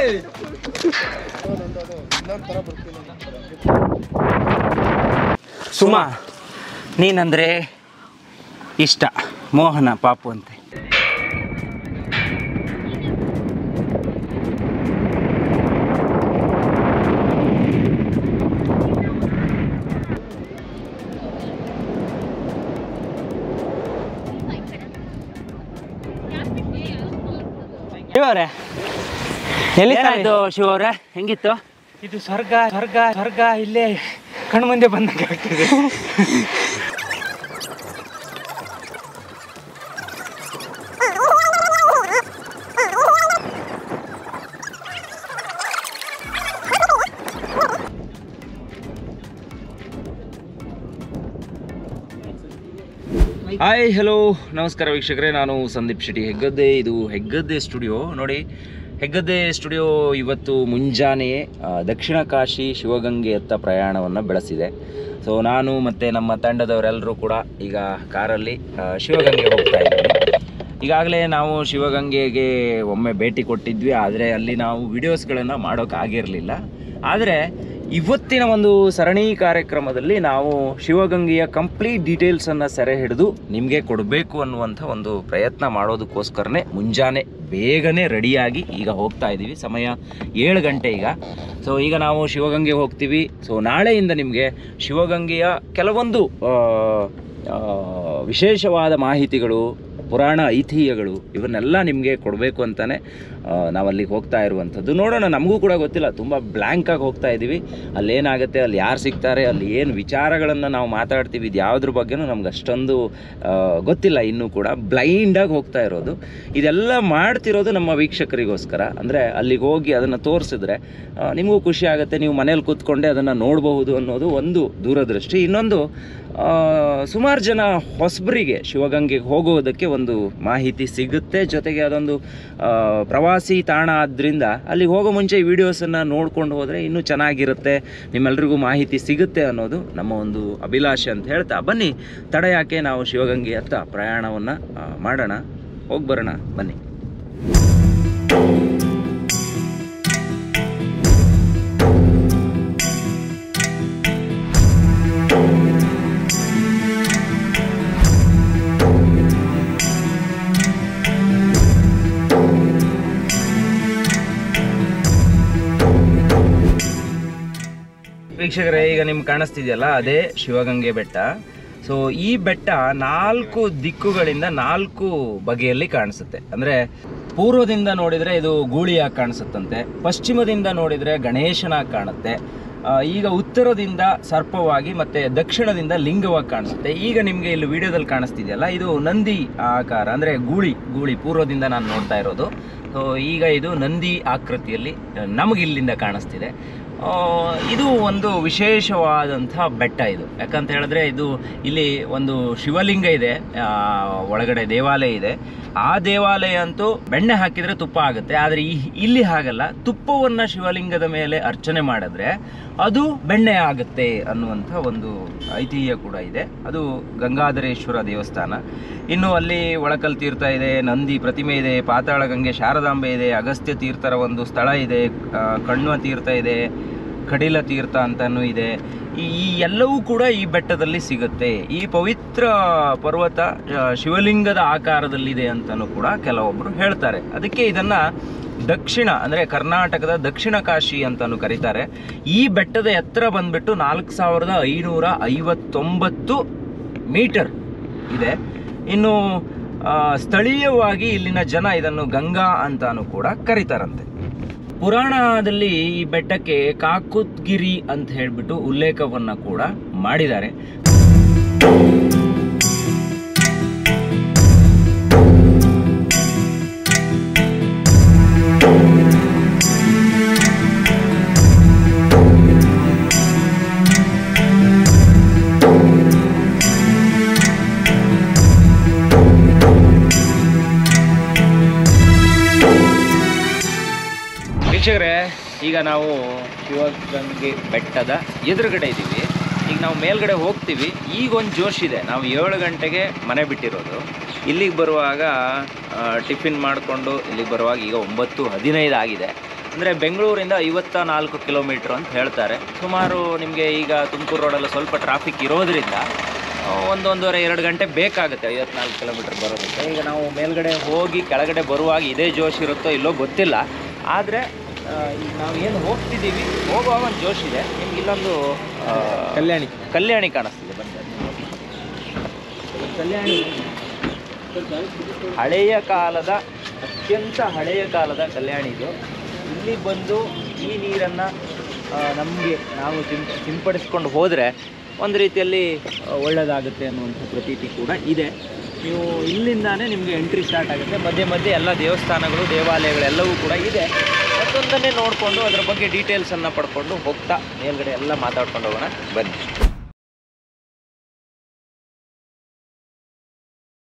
ಸುಮಾ ನೀನಂದ್ರೆ ಇಷ್ಟ ಮೋಹನ ಪಾಪು ಅಂತೆ ಶಿವರೇ ಎಲ್ಲಿ ಏನಾಯ್ತು ಶಿವ ಅವರೇ ಹೆಂಗಿತ್ತು ಇದು ಸ್ವರ್ಗ ಸ್ವರ್ಗ ಸ್ವರ್ಗ ಇಲ್ಲೇ ಕಣ್ಮುಂದೆ ಬಂದಂಗೆ ಆಗ್ತಿದೆ ಹಾಯ್ ಹಲೋ ನಮಸ್ಕಾರ ವೀಕ್ಷಕರೇ ನಾನು ಸಂದೀಪ್ ಶೆಟ್ಟಿ ಹೆಗ್ಗದ್ದೆ ಇದು ಹೆಗ್ಗದ್ದೆ ಸ್ಟುಡಿಯೋ ನೋಡಿ ಹೆಗ್ಗದ್ದೆ ಸ್ಟುಡಿಯೋ ಇವತ್ತು ಮುಂಜಾನೆಯೇ ಆ, ದಕ್ಷಿಣ ಕಾಶಿ ಶಿವಗಂಗೆಯತ್ತ ಪ್ರಯಾಣವನ್ನು ಬೆಳೆಸಿದೆ ಸೊ ನಾನು ಮತ್ತು ನಮ್ಮ ತಂಡದವರೆಲ್ಲರೂ ಕೂಡ ಈಗ ಕಾರಲ್ಲಿ ಆ, ಶಿವಗಂಗೆ ಹೋಗ್ತಾ ಇದ್ದೀವಿ ಈಗಾಗಲೇ ನಾವು ಶಿವಗಂಗೆಗೆ ಒಮ್ಮೆ ಭೇಟಿ ಕೊಟ್ಟಿದ್ವಿ ಆದರೆ ಅಲ್ಲಿ ನಾವು ವಿಡಿಯೋಸ್ಗಳನ್ನು ಮಾಡೋಕ್ಕಾಗಿರಲಿಲ್ಲ ಆದರೆ ಇವತ್ತಿನ ಒಂದು ಸರಣಿ ಕಾರ್ಯಕ್ರಮದಲ್ಲಿ ನಾವು ಶಿವಗಂಗೆಯ ಕಂಪ್ಲೀಟ್ ಡೀಟೇಲ್ಸನ್ನು ಸೆರೆ ಹಿಡಿದು ನಿಮಗೆ ಕೊಡಬೇಕು ಅನ್ನುವಂಥ ಒಂದು ಪ್ರಯತ್ನ ಮಾಡೋದಕ್ಕೋಸ್ಕರನೇ ಮುಂಜಾನೆ ಬೇಗನೆ ರೆಡಿಯಾಗಿ ಈಗ ಹೋಗ್ತಾ ಇದ್ದೀವಿ ಸಮಯ ಏಳು ಗಂಟೆ ಈಗ ಸೊ ಈಗ ನಾವು ಶಿವಗಂಗೆ ಹೋಗ್ತೀವಿ ಸೊ ನಾಳೆಯಿಂದ ನಿಮಗೆ ಶಿವಗಂಗೆಯ ಕೆಲವೊಂದು ಆ, ಆ, ವಿಶೇಷವಾದ ಮಾಹಿತಿಗಳು ಪುರಾಣ ಐತಿಹ್ಯಗಳು ಇವನ್ನೆಲ್ಲ ನಿಮಗೆ ಕೊಡಬೇಕು ಅಂತಲೇ ನಾವು ಅಲ್ಲಿಗೆ ಹೋಗ್ತಾ ಇರುವಂಥದ್ದು ನೋಡೋಣ ನಮಗೂ ಕೂಡ ಗೊತ್ತಿಲ್ಲ ತುಂಬ ಬ್ಲ್ಯಾಂಕಾಗಿ ಹೋಗ್ತಾ ಇದ್ದೀವಿ ಅಲ್ಲೇನಾಗುತ್ತೆ ಅಲ್ಲಿ ಯಾರು ಸಿಗ್ತಾರೆ ಅಲ್ಲಿ ಏನು ವಿಚಾರಗಳನ್ನು ನಾವು ಮಾತಾಡ್ತೀವಿ ಇದು ಯಾವುದ್ರ ಬಗ್ಗೆನೂ ನಮ್ಗೆ ಅಷ್ಟೊಂದು ಆ, ಗೊತ್ತಿಲ್ಲ ಇನ್ನೂ ಕೂಡ ಬ್ಲೈಂಡಾಗಿ ಹೋಗ್ತಾ ಇರೋದು ಇದೆಲ್ಲ ಮಾಡ್ತಿರೋದು ನಮ್ಮ ವೀಕ್ಷಕರಿಗೋಸ್ಕರ ಅಂದರೆ ಅಲ್ಲಿಗೆ ಹೋಗಿ ಅದನ್ನು ತೋರಿಸಿದ್ರೆ ನಿಮಗೂ ಖುಷಿ ಆಗುತ್ತೆ ನೀವು ಮನೇಲಿ ಕೂತ್ಕೊಂಡೆ ಅದನ್ನು ನೋಡಬಹುದು ಅನ್ನೋದು ಒಂದು ದೂರದೃಷ್ಟಿ ಇನ್ನೊಂದು ಸುಮಾರು ಜನ ಹೊಸಬರಿಗೆ ಶಿವಗಂಗೆಗೆ ಹೋಗೋದಕ್ಕೆ ಒಂದು ಮಾಹಿತಿ ಸಿಗುತ್ತೆ ಜೊತೆಗೆ ಅದೊಂದು ಆ, ಪ್ರವಾಸಿ ತಾಣ ಆದ್ದರಿಂದ ಅಲ್ಲಿಗೆ ಹೋಗೋ ಮುಂಚೆ ಈ ವಿಡಿಯೋಸನ್ನು ನೋಡ್ಕೊಂಡು ಹೋದರೆ ಇನ್ನೂ ಚೆನ್ನಾಗಿರುತ್ತೆ ನಿಮ್ಮೆಲ್ರಿಗೂ ಮಾಹಿತಿ ಸಿಗುತ್ತೆ ಅನ್ನೋದು ನಮ್ಮ ಒಂದು ಅಭಿಲಾಷೆ ಅಂತ ಹೇಳ್ತಾ ಬನ್ನಿ ತಡ ಯಾಕೆ ನಾವು ಶಿವಗಂಗೆಯತ್ತ ಪ್ರಯಾಣವನ್ನು ಮಾಡೋಣ ಹೋಗಿ ಬರೋಣ ಬನ್ನಿ ವೀಕ್ಷಕರೇ ಈಗ ನಿಮ್ಗೆ ಕಾಣಿಸ್ತಿದೆಯಲ್ಲ ಅದೇ ಶಿವಗಂಗೆ ಬೆಟ್ಟ ಸೊ ಈ ಬೆಟ್ಟ ನಾಲ್ಕು ದಿಕ್ಕುಗಳಿಂದ ನಾಲ್ಕು ಬಗೆಯಲ್ಲಿ ಕಾಣಿಸುತ್ತೆ ಅಂದ್ರೆ ಪೂರ್ವದಿಂದ ನೋಡಿದ್ರೆ ಇದು ಗೂಳಿಯಾಗಿ ಕಾಣಿಸುತ್ತಂತೆ ಪಶ್ಚಿಮದಿಂದ ನೋಡಿದ್ರೆ ಗಣೇಶನಾಗಿ ಕಾಣುತ್ತೆ ಆ, ಈಗ ಉತ್ತರದಿಂದ ಸರ್ಪವಾಗಿ ಮತ್ತೆ ದಕ್ಷಿಣದಿಂದ ಲಿಂಗವಾಗಿ ಕಾಣಿಸುತ್ತೆ ಈಗ ನಿಮಗೆ ಇಲ್ಲಿ ವಿಡಿಯೋದಲ್ಲಿ ಕಾಣಿಸ್ತಿದೆಯಲ್ಲ ಇದು ನಂದಿ ಆಕಾರ ಅಂದ್ರೆ ಗೂಳಿ ಗೂಳಿ ಪೂರ್ವದಿಂದ ನಾನು ನೋಡ್ತಾ ಇರೋದು ಸೊ ಈಗ ಇದು ನಂದಿ ಆಕೃತಿಯಲ್ಲಿ ನಮಗೆ ಇಲ್ಲಿಂದ ಕಾಣಿಸ್ತಿದೆ ಆ, ಇದು ಒಂದು ವಿಶೇಷವಾದಂಥ ಬೆಟ್ಟ ಇದು ಯಾಕಂತ ಹೇಳಿದ್ರೆ ಇದು ಇಲ್ಲಿ ಒಂದು ಶಿವಲಿಂಗ ಇದೆ ಆ, ಒಳಗಡೆ ದೇವಾಲಯ ಇದೆ ಆ ದೇವಾಲಯ ಅಂತೂ ಬೆಣ್ಣೆ ಹಾಕಿದ್ರೆ ತುಪ್ಪ ಆಗುತ್ತೆ ಆದರೆ ಈ ಇಲ್ಲಿ ಹಾಗಲ್ಲ ತುಪ್ಪವನ್ನು ಶಿವಲಿಂಗದ ಮೇಲೆ ಅರ್ಚನೆ ಮಾಡಿದ್ರೆ ಅದು ಬೆಣ್ಣೆ ಆಗುತ್ತೆ ಅನ್ನುವಂಥ ಒಂದು ಐತಿಹ್ಯ ಕೂಡ ಇದೆ ಅದು ಗಂಗಾಧರೇಶ್ವರ ದೇವಸ್ಥಾನ ಇನ್ನು ಅಲ್ಲಿ ಒಳಕಲ್ ತೀರ್ಥ ಇದೆ ನಂದಿ ಪ್ರತಿಮೆ ಇದೆ ಪಾತಾಳ ಗಂಗೆ ಶಾರದಾಂಬೆ ಇದೆ ಅಗಸ್ತ್ಯ ತೀರ್ಥರ ಒಂದು ಸ್ಥಳ ಇದೆ ಆ, ಕಣ್ವ ತೀರ್ಥ ಇದೆ ಕಡಿಲ ತೀರ್ಥ ಅಂತನೂ ಇದೆ ಈ ಈ ಎಲ್ಲವೂ ಕೂಡ ಈ ಬೆಟ್ಟದಲ್ಲಿ ಸಿಗುತ್ತೆ ಈ ಪವಿತ್ರ ಪರ್ವತ ಆ, ಶಿವಲಿಂಗದ ಆಕಾರದಲ್ಲಿದೆ ಅಂತಲೂ ಕೂಡ ಕೆಲವೊಬ್ಬರು ಹೇಳ್ತಾರೆ ಅದಕ್ಕೆ ಇದನ್ನ ದಕ್ಷಿಣ ಅಂದರೆ ಕರ್ನಾಟಕದ ದಕ್ಷಿಣ ಕಾಶಿ ಅಂತಲೂ ಕರೀತಾರೆ ಈ ಬೆಟ್ಟದ ಎತ್ತರ ಬಂದ್ಬಿಟ್ಟು ನಾಲ್ಕು ಸಾವಿರದ ಐನೂರ ಐವತ್ತೊಂಬತ್ತು ಮೀಟರ್ ಇದೆ ಇನ್ನು ಆ, ಸ್ಥಳೀಯವಾಗಿ ಇಲ್ಲಿನ ಜನ ಇದನ್ನು ಗಂಗಾ ಅಂತಾನು ಕೂಡ ಕರೀತಾರಂತೆ ಪುರಾಣದಲ್ಲಿ ಈ ಬೆಟ್ಟಕ್ಕೆ ಕಾಕುತ್ಗಿರಿ ಅಂತ ಹೇಳ್ಬಿಟ್ಟು ಉಲ್ಲೇಖವನ್ನ ಕೂಡ ಮಾಡಿದ್ದಾರೆ ವೀಕ್ಷಕರೇ ಈಗ ನಾವು ಶಿವಗಂಗೆ ಬೆಟ್ಟದ ಎದುರುಗಡೆ ಇದ್ದೀವಿ ಈಗ ನಾವು ಮೇಲ್ಗಡೆ ಹೋಗ್ತೀವಿ ಈಗ ಒಂದು ಜೋಶ್ ಇದೆ ನಾವು ಏಳು ಗಂಟೆಗೆ ಮನೆ ಬಿಟ್ಟಿರೋದು ಇಲ್ಲಿಗೆ ಬರುವಾಗ ಆ, ಟಿಫಿನ್ ಮಾಡಿಕೊಂಡು ಇಲ್ಲಿಗೆ ಬರುವಾಗ ಈಗ ಒಂಬತ್ತು ಹದಿನೈದು ಆಗಿದೆ ಅಂದರೆ ಬೆಂಗಳೂರಿಂದ ಐವತ್ತ ನಾಲ್ಕು ಕಿಲೋಮೀಟ್ರ್ ಅಂತ ಹೇಳ್ತಾರೆ ಸುಮಾರು ನಿಮಗೆ ಈಗ ತುಮಕೂರು ರೋಡಲ್ಲಿ ಸ್ವಲ್ಪ ಟ್ರಾಫಿಕ್ ಇರೋದ್ರಿಂದ ಆ, ಒಂದು ಒಂದೂವರೆ ಎರಡು ಗಂಟೆ ಬೇಕಾಗುತ್ತೆ ಐವತ್ನಾಲ್ಕು ಕಿಲೋಮೀಟ್ರ್ ಬರೋದಕ್ಕೆ ಈಗ ನಾವು ಮೇಲ್ಗಡೆ ಹೋಗಿ ಕೆಳಗಡೆ ಬರುವಾಗ ಇದೇ ಜೋಶ್ ಇರುತ್ತೋ ಇಲ್ಲೋ ಗೊತ್ತಿಲ್ಲ ಆದರೆ ಈಗ ನಾವು ಏನು ಹೋಗ್ತಿದ್ದೀವಿ ಹೋಗುವಾಗ ಒಂದು ಜೋಶ್ ಇದೆ ನಿಮ್ಗೆ ಇಲ್ಲೊಂದು ಆ, ಕಲ್ಯಾಣಿ ಕಲ್ಯಾಣಿ ಕಾಣಿಸ್ತಿದೆ ಬಂದ ಕಲ್ಯಾಣಿ ಹಳೆಯ ಕಾಲದ ಅತ್ಯಂತ ಹಳೆಯ ಕಾಲದ ಕಲ್ಯಾಣಿ ಇದು ಇಲ್ಲಿ ಬಂದು ಈ ನೀರನ್ನು ನಮಗೆ ನಾವು ಸಿಂ ಸಿಂಪಡಿಸ್ಕೊಂಡು ಹೋದರೆ ಒಂದು ರೀತಿಯಲ್ಲಿ ಆ, ಒಳ್ಳೆಯದಾಗುತ್ತೆ ಅನ್ನುವಂಥ ಪ್ರತೀತಿ ಕೂಡ ಇದೆ ನೀವು ಇಲ್ಲಿಂದಾನೇ ನಿಮಗೆ ಎಂಟ್ರಿ ಸ್ಟಾರ್ಟ್ ಆಗುತ್ತೆ ಮಧ್ಯೆ ಮಧ್ಯೆ ಎಲ್ಲ ದೇವಸ್ಥಾನಗಳು ದೇವಾಲಯಗಳೆಲ್ಲವೂ ಕೂಡ ಇದೆ ಮತ್ತೊಂದನ್ನೇ ನೋಡಿಕೊಂಡು ಅದರ ಬಗ್ಗೆ ಡೀಟೇಲ್ಸನ್ನು ಪಡ್ಕೊಂಡು ಹೋಗ್ತಾ ಮೇಲ್ಗಡೆ ಎಲ್ಲ ಮಾತಾಡ್ಕೊಂಡು ಹೋಗೋಣ ಬನ್ನಿ